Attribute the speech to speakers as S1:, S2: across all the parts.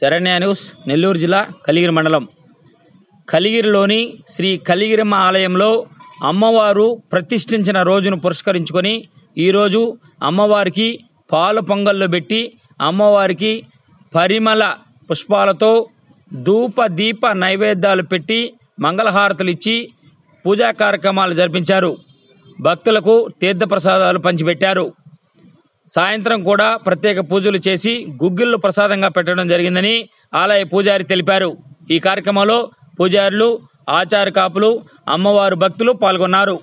S1: Saranya news Nellore జిల్లా కలిగిరి మండలం కలిగిరిలోని శ్రీ కలిగిరమ్మ ఆలయంలో అమ్మవారు ప్రతిష్ఠించిన రోజును పురస్కరించుకొని ఈరోజు అమ్మవారికి పాలు పొంగల్లో పెట్టి అమ్మవారికి పరిమళ పుష్పాలతో ధూప దీప నైవేద్యాలు పెట్టి మంగళహారతులు ఇచ్చి పూజా కార్యక్రమాలు జరిపించారు భక్తులకు తీర్థప్రసాదాలు పంచిపెట్టారు సాయంత్రం కూడా ప్రత్యేక పూజలు చేసి గుగ్గిళ్ళు ప్రసాదంగా పెట్టడం జరిగిందని ఆలయ పూజారి తెలిపారు ఈ కార్యక్రమంలో పూజారులు ఆచార కాపులు అమ్మవారు భక్తులు పాల్గొన్నారు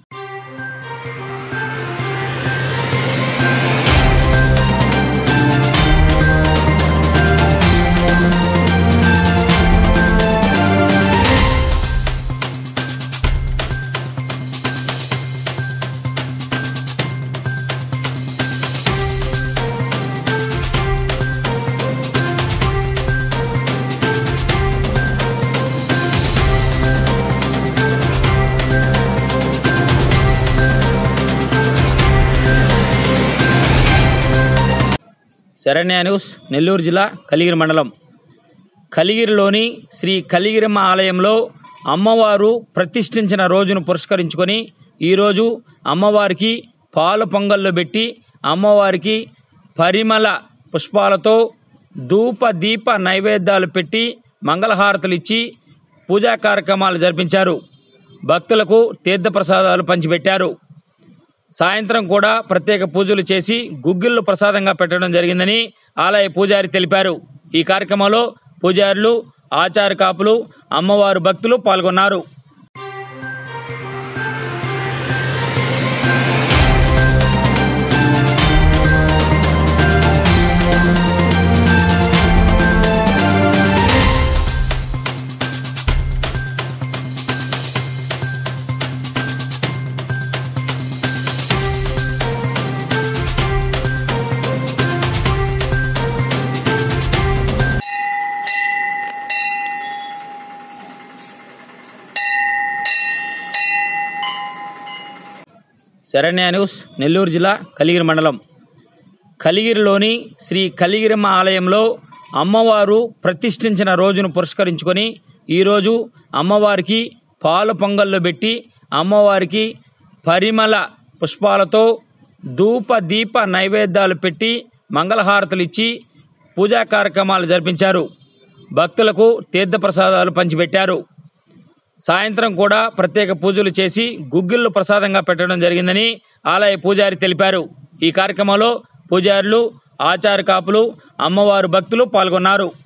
S1: శరణ్య న్యూస్ నెల్లూరు జిల్లా కలిగిరి మండలం కలిగిరిలోని శ్రీ కలిగిరమ్మ ఆలయంలో అమ్మవారు ప్రతిష్ఠించిన రోజును పురస్కరించుకొని ఈరోజు అమ్మవారికి పాలు పొంగల్లో పెట్టి అమ్మవారికి పరిమళ పుష్పాలతో ధూప దీప నైవేద్యాలు పెట్టి మంగళహారతులు ఇచ్చి పూజా కార్యక్రమాలు జరిపించారు భక్తులకు తీర్థప్రసాదాలు పంచిపెట్టారు సాయంత్రం కూడా ప్రత్యేక పూజలు చేసి గుగ్గిళ్ళు ప్రసాదంగా పెట్టడం జరిగిందని ఆలయ పూజారి తెలిపారు ఈ కార్యక్రమంలో పూజారులు ఆచార కాపులు అమ్మవారు భక్తులు పాల్గొన్నారు శరణ్య న్యూస్ నెల్లూరు జిల్లా కలిగిరి మండలం కలిగిరిలోని శ్రీ కలిగిరమ్మ ఆలయంలో అమ్మవారు ప్రతిష్ఠించిన రోజును పురస్కరించుకొని ఈరోజు అమ్మవారికి పాలు పొంగల్లో పెట్టి అమ్మవారికి పరిమళ పుష్పాలతో ధూప దీప నైవేద్యాలు పెట్టి మంగళహారతులు ఇచ్చి పూజా కార్యక్రమాలు జరిపించారు భక్తులకు తీర్థప్రసాదాలు పంచిపెట్టారు సాయంత్రం కూడా ప్రత్యేక పూజలు చేసి గుగ్గిళ్ళు ప్రసాదంగా పెట్టడం జరిగిందని ఆలయ పూజారి తెలిపారు ఈ కార్యక్రమంలో పూజారులు ఆచార కాపులు అమ్మవారు భక్తులు పాల్గొన్నారు